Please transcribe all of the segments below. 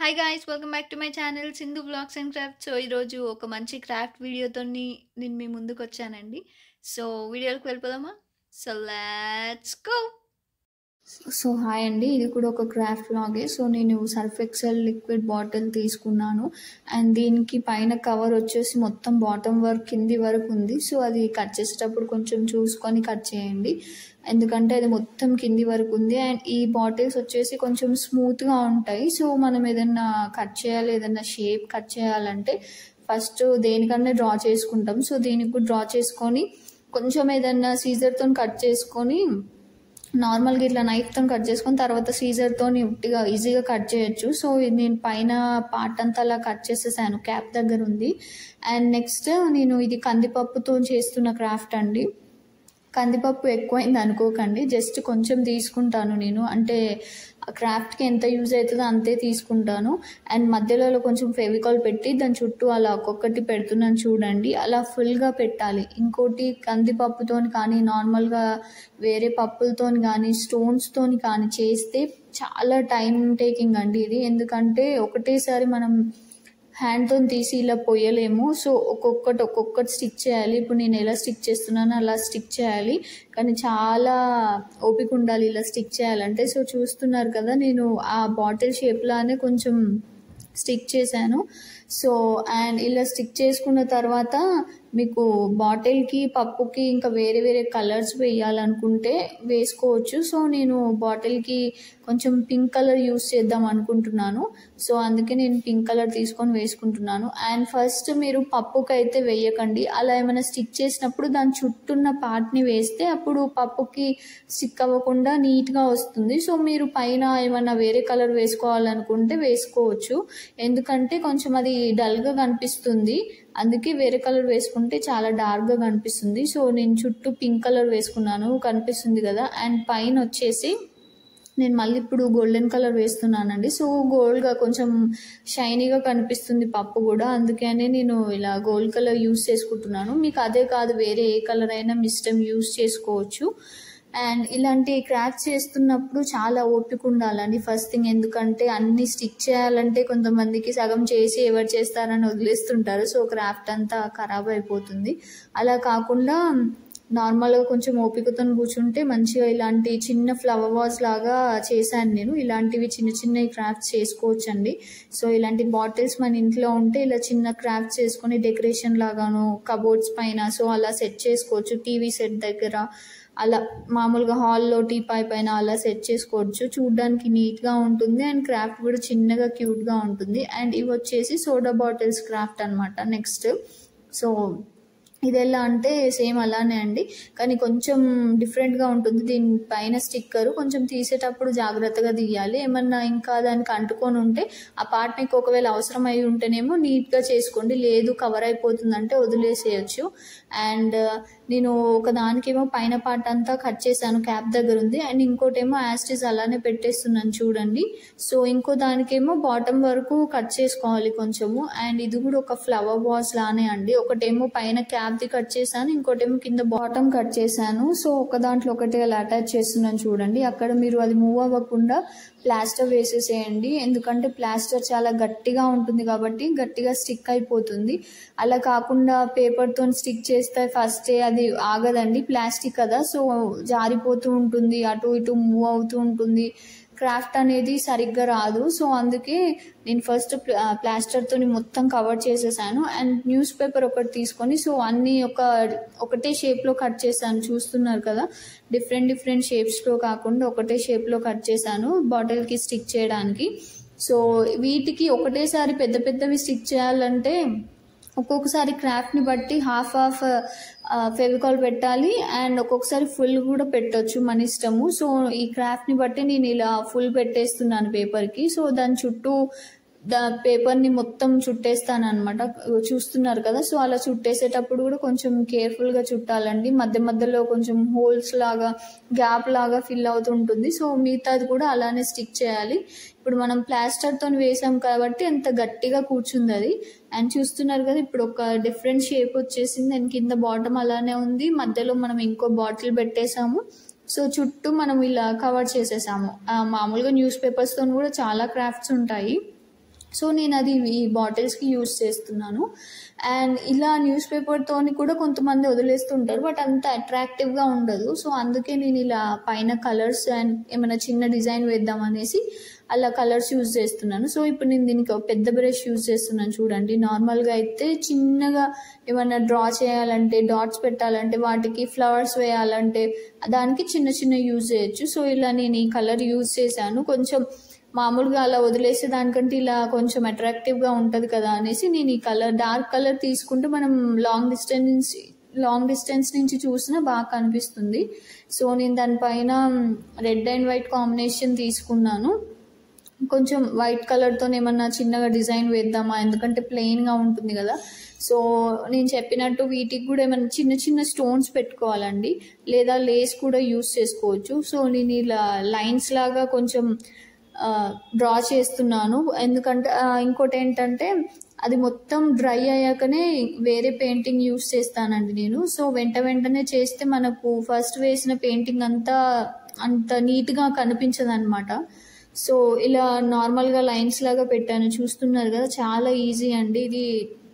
hi guys welcome back to my channel Sindhu vlogs and craft so ఈరోజు ఒక మంచి craft వీడియోతో నేను మీ ముందుకు వచ్చానండి సో వీడియోకి వెళ్ళిపోదామా so let's go so hi అండి ఇది కూడా ఒక క్రాఫ్ట్ లాగే సో నేను సర్ఫ్ ఎక్సెల్ లిక్విడ్ బాటిల్ తీసుకున్నాను అండ్ దీనికి పైన కవర్ వచ్చేసి మొత్తం బాటమ్ వర్క్ కింది వరకు ఉంది సో అది కట్ చేసేటప్పుడు కొంచెం చూసుకొని కట్ చేయండి ఎందుకంటే అది మొత్తం కింది వరకు ఉంది అండ్ ఈ బాటిల్స్ వచ్చేసి కొంచెం స్మూత్గా ఉంటాయి సో మనం ఏదన్నా కట్ చేయాలి ఏదన్నా షేప్ కట్ చేయాలంటే ఫస్ట్ దేనికన్నా డ్రా చేసుకుంటాం సో దీనికి కూడా డ్రా చేసుకొని కొంచెం ఏదన్నా సీజర్తో కట్ చేసుకొని నార్మల్గా ఇట్లా నైఫ్తో కట్ చేసుకొని తర్వాత సీజర్తో ఉట్టిగా ఈజీగా కట్ చేయొచ్చు సో ఇది నేను పైన పార్ట్ అంతా అలా కట్ చేసేసాను క్యాప్ దగ్గర ఉంది అండ్ నెక్స్ట్ నేను ఇది కందిపప్పుతో చేస్తున్న క్రాఫ్ట్ అండి కందిపప్పు ఎక్కువైంది అనుకోకండి జస్ట్ కొంచెం తీసుకుంటాను నేను అంటే క్రాఫ్ట్కి ఎంత యూజ్ అవుతుందో అంతే తీసుకుంటాను అండ్ మధ్యలో కొంచెం ఫెవికాల్ పెట్టి దాని చుట్టూ అలా ఒక్కొక్కటి పెడుతున్నాను చూడండి అలా ఫుల్గా పెట్టాలి ఇంకోటి కందిపప్పుతో కానీ నార్మల్గా వేరే పప్పులతో కానీ స్టోన్స్తో కానీ చేస్తే చాలా టైం టేకింగ్ అండి ఇది ఎందుకంటే ఒకటేసారి మనం హ్యాండ్తో తీసి ఇలా పొయ్యలేము సో ఒక్కొక్కటి ఒక్కొక్కటి స్టిక్ చేయాలి ఇప్పుడు నేను ఎలా స్టిక్ చేస్తున్నానో అలా స్టిక్ చేయాలి కానీ చాలా ఓపిక ఉండాలి ఇలా స్టిక్ చేయాలంటే సో చూస్తున్నారు కదా నేను ఆ బాటిల్ షేప్లానే కొంచెం స్టిక్ చేశాను సో అండ్ ఇలా స్టిక్ చేసుకున్న తర్వాత మీకు బాటిల్కి పప్పుకి ఇంకా వేరే వేరే కలర్స్ వేయాలనుకుంటే వేసుకోవచ్చు సో నేను బాటిల్కి కొంచెం పింక్ కలర్ యూస్ చేద్దాం అనుకుంటున్నాను సో అందుకే నేను పింక్ కలర్ తీసుకొని వేసుకుంటున్నాను అండ్ ఫస్ట్ మీరు పప్పుకి అయితే వేయకండి అలా ఏమైనా స్టిక్ చేసినప్పుడు దాని చుట్టూన్న పార్ట్ని వేస్తే అప్పుడు పప్పుకి స్టిక్ అవ్వకుండా నీట్గా వస్తుంది సో మీరు పైన ఏమైనా వేరే కలర్ వేసుకోవాలనుకుంటే వేసుకోవచ్చు ఎందుకంటే కొంచెం అది డల్గా కనిపిస్తుంది అందుకే వేరే కలర్ వేసుకుంటే చాలా డార్క్గా కనిపిస్తుంది సో నేను చుట్టూ పింక్ కలర్ వేసుకున్నాను కనిపిస్తుంది కదా అండ్ పైన వచ్చేసి నేను మళ్ళీ ఇప్పుడు గోల్డెన్ కలర్ వేస్తున్నానండి సో గోల్డ్గా కొంచెం షైనీగా కనిపిస్తుంది పప్పు కూడా అందుకనే నేను ఇలా గోల్డ్ కలర్ యూస్ చేసుకుంటున్నాను మీకు అదే కాదు వేరే ఏ కలర్ అయినా మీ ఇష్టం యూస్ చేసుకోవచ్చు అండ్ ఇలాంటి క్రాఫ్ట్ చేస్తున్నప్పుడు చాలా ఓపిక ఉండాలండి ఫస్ట్ థింగ్ ఎందుకంటే అన్ని స్టిక్ చేయాలంటే కొంతమందికి సగం చేసి ఎవరు చేస్తారని వదిలేస్తుంటారు సో క్రాఫ్ట్ అంతా ఖరాబ్ అయిపోతుంది అలా కాకుండా నార్మల్గా కొంచెం ఓపికతో కూర్చుంటే మంచిగా ఇలాంటి చిన్న ఫ్లవర్ వాజ్ లాగా చేశాను నేను ఇలాంటివి చిన్న చిన్న క్రాఫ్ట్స్ చేసుకోవచ్చండి సో ఇలాంటి బాటిల్స్ మన ఇంట్లో ఉంటే ఇలా చిన్న క్రాఫ్ట్స్ చేసుకొని డెకరేషన్ లాగాను కబోర్డ్స్ పైన సో అలా సెట్ చేసుకోవచ్చు టీవీ సెట్ దగ్గర అలా మామూలుగా హాల్లో టీపాయ్ పైన అలా సెట్ చేసుకోవచ్చు చూడడానికి నీట్గా ఉంటుంది అండ్ క్రాఫ్ట్ కూడా చిన్నగా క్యూట్గా ఉంటుంది అండ్ ఇవి వచ్చేసి సోడా బాటిల్స్ క్రాఫ్ట్ అనమాట నెక్స్ట్ సో ఇది ఎలా అంటే సేమ్ అలానే అండి కానీ కొంచెం డిఫరెంట్గా ఉంటుంది దీని పైన స్టిక్కర్ కొంచెం తీసేటప్పుడు జాగ్రత్తగా తీయాలి ఏమన్నా ఇంకా దానికి అంటుకొని ఉంటే ఆ పార్ట్ మీకు ఒకవేళ అవసరం అయి ఉంటేనేమో నీట్గా చేసుకోండి లేదు కవర్ అయిపోతుందంటే వదిలేసేయచ్చు అండ్ నేను ఒక దానికేమో పైన పార్ట్ అంతా కట్ చేశాను క్యాప్ దగ్గర ఉంది అండ్ ఇంకోటేమో యాస్టిస్ అలానే పెట్టేస్తున్నాను చూడండి సో ఇంకో దానికేమో బాటమ్ వరకు కట్ చేసుకోవాలి కొంచెము అండ్ ఇది కూడా ఒక ఫ్లవర్ వాజ్ లానే అండి ఒకటేమో పైన క్యాప్ది కట్ చేశాను ఇంకోటేమో కింద బాటమ్ కట్ చేశాను సో ఒక దాంట్లో ఒకటి అలా అటాచ్ చేస్తున్నాను చూడండి అక్కడ మీరు అది మూవ్ అవ్వకుండా ప్లాస్టర్ వేసేసేయండి ఎందుకంటే ప్లాస్టర్ చాలా గట్టిగా ఉంటుంది కాబట్టి గట్టిగా స్టిక్ అయిపోతుంది అలా కాకుండా పేపర్తో స్టిక్ చేస్తే ఫస్ట్ అది ఆగదండి ప్లాస్టిక్ కదా సో జారిపోతూ ఉంటుంది అటు ఇటు మూవ్ అవుతూ ఉంటుంది క్రాఫ్ట్ అనేది సరిగ్గా రాదు సో అందుకే నేను ఫస్ట్ ప్లాస్టర్తో మొత్తం కవర్ చేసేసాను అండ్ న్యూస్ పేపర్ ఒకటి తీసుకొని సో అన్ని ఒక ఒకటే షేప్లో కట్ చేశాను చూస్తున్నారు కదా డిఫరెంట్ డిఫరెంట్ షేప్స్లో కాకుండా ఒకటే షేప్లో కట్ చేశాను బాటిల్కి స్టిక్ చేయడానికి సో వీటికి ఒకటేసారి పెద్ద పెద్దవి స్టిక్ చేయాలంటే ఒక్కొక్కసారి క్రాఫ్ట్ని బట్టి హాఫ్ హాఫ్ ఫెవికాల్ పెట్టాలి అండ్ ఒక్కొక్కసారి ఫుల్ కూడా పెట్టొచ్చు మన ఇష్టము సో ఈ క్రాఫ్ట్ని బట్టి నేను ఇలా ఫుల్ పెట్టేస్తున్నాను పేపర్కి సో దాని చుట్టూ దా పేపర్ని మొత్తం చుట్టేస్తాను అనమాట చూస్తున్నారు కదా సో అలా చుట్టేసేటప్పుడు కూడా కొంచెం కేర్ఫుల్గా చుట్టాలండి మధ్య మధ్యలో కొంచెం హోల్స్ లాగా గ్యాప్ లాగా ఫిల్ అవుతుంటుంది సో మిగతాది కూడా అలానే స్టిక్ చేయాలి ఇప్పుడు మనం ప్లాస్టర్తో వేసాం కాబట్టి అంత గట్టిగా కూర్చుంది అది అండ్ చూస్తున్నారు కదా ఇప్పుడు ఒక డిఫరెంట్ షేప్ వచ్చేసింది అండ్ కింద బాటమ్ అలానే ఉంది మధ్యలో మనం ఇంకో బాటిల్ పెట్టేసాము సో చుట్టూ మనం ఇలా కవర్ చేసేసాము మామూలుగా న్యూస్ పేపర్స్తో కూడా చాలా క్రాఫ్ట్స్ ఉంటాయి సో నేను అది ఈ బాటిల్స్కి యూస్ చేస్తున్నాను అండ్ ఇలా న్యూస్ పేపర్తోని కూడా కొంతమంది వదిలేస్తుంటారు బట్ అంత అట్రాక్టివ్గా ఉండదు సో అందుకే నేను ఇలా పైన కలర్స్ అండ్ ఏమైనా చిన్న డిజైన్ వేద్దాం అనేసి అలా కలర్స్ యూజ్ చేస్తున్నాను సో ఇప్పుడు నేను దీనికి ఒక పెద్ద బ్రష్ యూజ్ చేస్తున్నాను చూడండి నార్మల్గా అయితే చిన్నగా ఏమైనా డ్రా చేయాలంటే డాట్స్ పెట్టాలంటే వాటికి ఫ్లవర్స్ వేయాలంటే దానికి చిన్న చిన్న యూజ్ చేయొచ్చు సో ఇలా నేను ఈ కలర్ యూజ్ చేశాను కొంచెం మామూలుగా అలా వదిలేసే దానికంటే ఇలా కొంచెం అట్రాక్టివ్గా ఉంటుంది కదా అనేసి నేను ఈ కలర్ డార్క్ కలర్ తీసుకుంటే మనం లాంగ్ డిస్టెన్స్ లాంగ్ డిస్టెన్స్ నుంచి చూసినా బాగా కనిపిస్తుంది సో నేను దానిపైన రెడ్ అండ్ వైట్ కాంబినేషన్ తీసుకున్నాను కొంచెం వైట్ కలర్తో ఏమన్నా చిన్నగా డిజైన్ వేద్దామా ఎందుకంటే ప్లెయిన్గా ఉంటుంది కదా సో నేను చెప్పినట్టు వీటికి కూడా ఏమైనా చిన్న చిన్న స్టోన్స్ పెట్టుకోవాలండి లేదా లేస్ కూడా యూస్ చేసుకోవచ్చు సో నేను ఇలా లైన్స్ లాగా కొంచెం డ్రా చేస్తున్నాను ఎందుకంటే ఆ, ఇంకోటి ఏంటంటే అది మొత్తం డ్రై అయ్యాకనే వేరే పెయింటింగ్ యూస్ చేస్తానండి నేను సో వెంట వెంటనే చేస్తే మనకు ఫస్ట్ వేసిన పెయింటింగ్ అంతా అంత నీట్గా కనిపించదు అనమాట సో ఇలా నార్మల్గా లైన్స్ లాగా పెట్టాను చూస్తున్నారు కదా చాలా ఈజీ అండి ఇది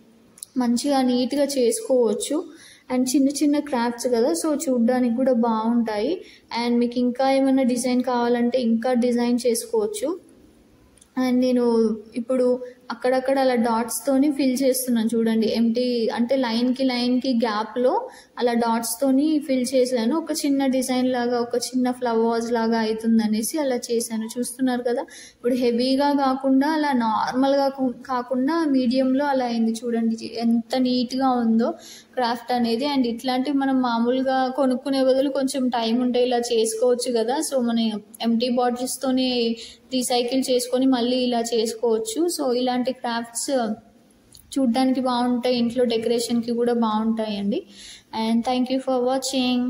మంచిగా నీట్గా చేసుకోవచ్చు అండ్ చిన్న చిన్న క్రాఫ్ట్స్ కదా సో చూడ్డానికి కూడా బాగుంటాయి అండ్ మీకు ఇంకా ఏమైనా డిజైన్ కావాలంటే ఇంకా డిజైన్ చేసుకోవచ్చు అండ్ నేను ఇప్పుడు అక్కడక్కడ అలా డాట్స్తోని ఫిల్ చేస్తున్నాను చూడండి ఎంటీ అంటే లైన్కి లైన్కి గ్యాప్లో అలా డాట్స్తోని ఫిల్ చేశాను ఒక చిన్న డిజైన్ లాగా ఒక చిన్న ఫ్లవర్స్ లాగా అవుతుంది అనేసి అలా చేశాను చూస్తున్నారు కదా ఇప్పుడు హెవీగా కాకుండా అలా నార్మల్గా కాకుండా మీడియంలో అలా అయింది చూడండి ఎంత నీట్గా ఉందో క్రాఫ్ట్ అనేది అండ్ ఇట్లాంటివి మనం మామూలుగా కొనుక్కునే బదులు కొంచెం టైం ఉంటే ఇలా చేసుకోవచ్చు కదా సో మన ఎంటీ బాటిల్స్తోనే రీసైకిల్ చేసుకొని మళ్ళీ ఇలా చేసుకోవచ్చు సో ఇలాంటి క్రాఫ్ట్స్ చూడ్డానికి బాగుంటాయి ఇంట్లో డెకరేషన్కి కూడా బాగుంటాయండి and thank you for watching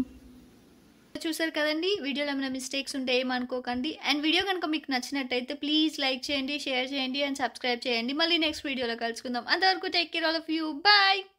చూసారు కదండి వీడియోలో ఏమైనా మిస్టేక్స్ ఉంటే ఏమనుకోకండి అండ్ వీడియో కనుక మీకు నచ్చినట్టయితే ప్లీజ్ లైక్ చేయండి షేర్ చేయండి అండ్ సబ్స్క్రైబ్ చేయండి మళ్ళీ నెక్స్ట్ వీడియోలో కలుసుకుందాం అంతవరకు take care all of you bye